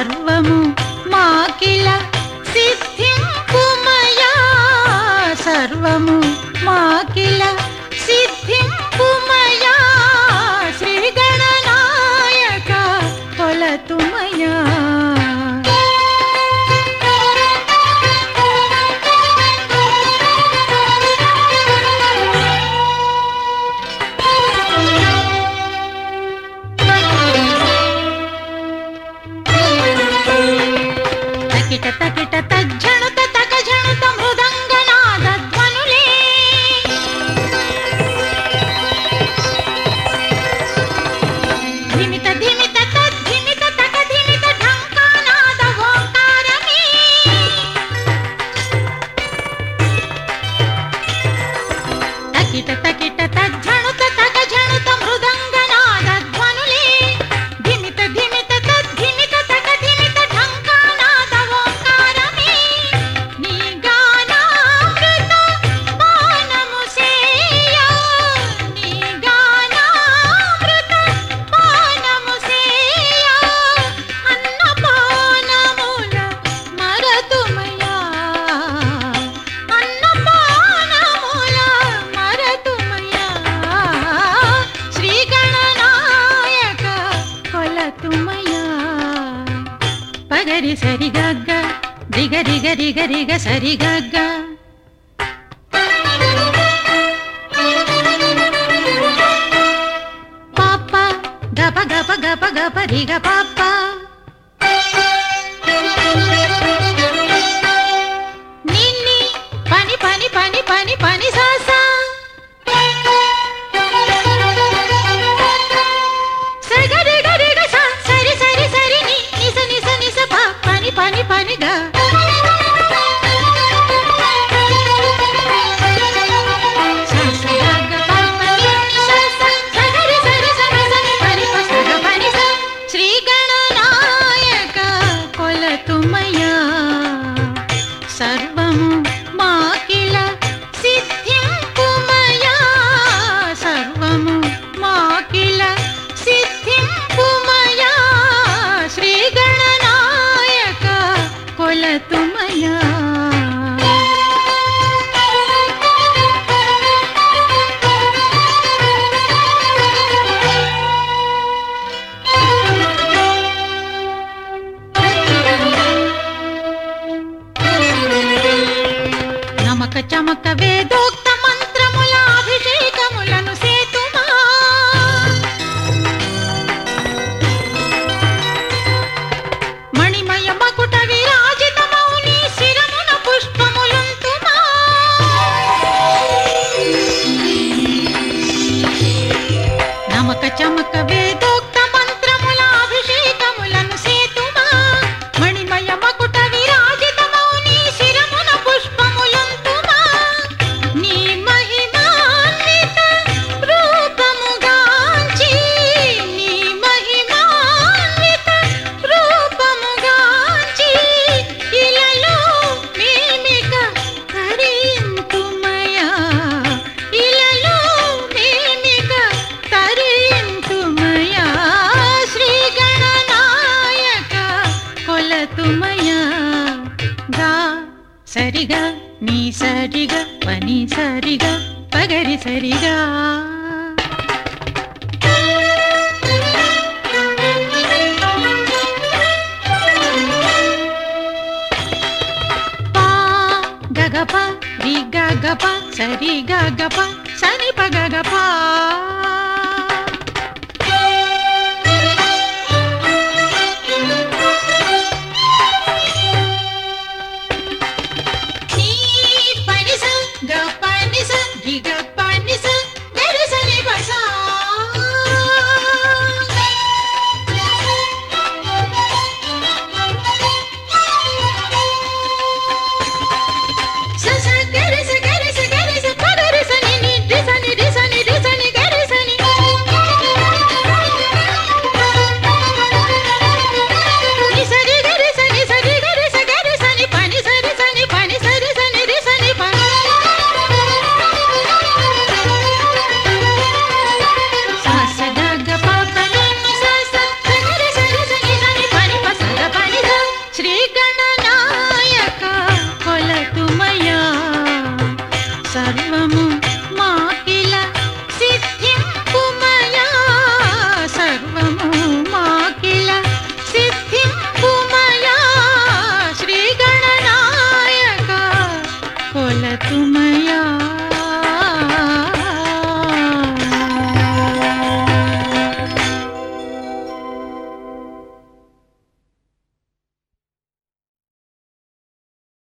సర్వము మాకిల సిద్ధింపుమయా సర్వము మాకిల సిద్ధింపుమయా శ్రీ గణనాయక కొలతుమయా తకిట తకిట తజ్జణుత తక జణుత మృదంగనాద ధ్వనులే ధిమిత ధిమిత తద్ధిమిత తక ధిమిత ఢంకానాద ఓంకారమే తకిట తకిట తజ్జణుత తక జణుత మృదంగనాద ధ్వనులే ధిమిత ధిమిత తద్ధిమిత తక ధిమిత ఢంకానాద ఓంకారమే నీ గానామృత పానము సేయ నీ గానామృత పానము సేయ అన్నపానముల మరతుమయా అన్నపానముల మరతుమయా శ్రీ గణనాయక కొలతుమయా పగరి సరి గగ్గ దిగ దిగ దిగ దిగ సరి గగ్గ పాప గప గప గప గప దిగ పాప నిన్ని పని పని పని పని పని సాసా సగరి గరి గ స సరి సరి సరి ని నిస నిస నిస ప పని పని పని గ స స గ గ ప ప ని ని స స సగరి సరి సరి సరి పని ప స గ పని స శ్రీ గణనాయక కొలతుమయా సర్వము మాకిల సిద్ధింపుమయా సర్వము మాకిల సిద్ధింపుమయా శ్రీ గణనాయక కొలతుమయా నమక చమక వేదోక్త మంత్రముల అభిషేకములను సేతుమా మణిమయ మకుట విరాజిత మౌని శిరమున పుష్పములుంతుమా నమక చమక వేదోక్త మంత్రముల అభిషేకములను సేతుమా మణిమయ మకుట విరాజిత మౌని శిరమున పుష్పములుంతుమా నీ మహిమాన్విత రూపముగాంచి నీ మహిమాన్విత రూపముగాంచి ఇలలో మేమిక తరింతుమయా ఇలలో మేమిక తరింతుమయా శ్రీ గణనాయక కొలతుమయా గా సరిగా నీ సరిగా పని సరిగా పగరి సరిగా పా గగప రి గగప సరి గగప సని పగగపా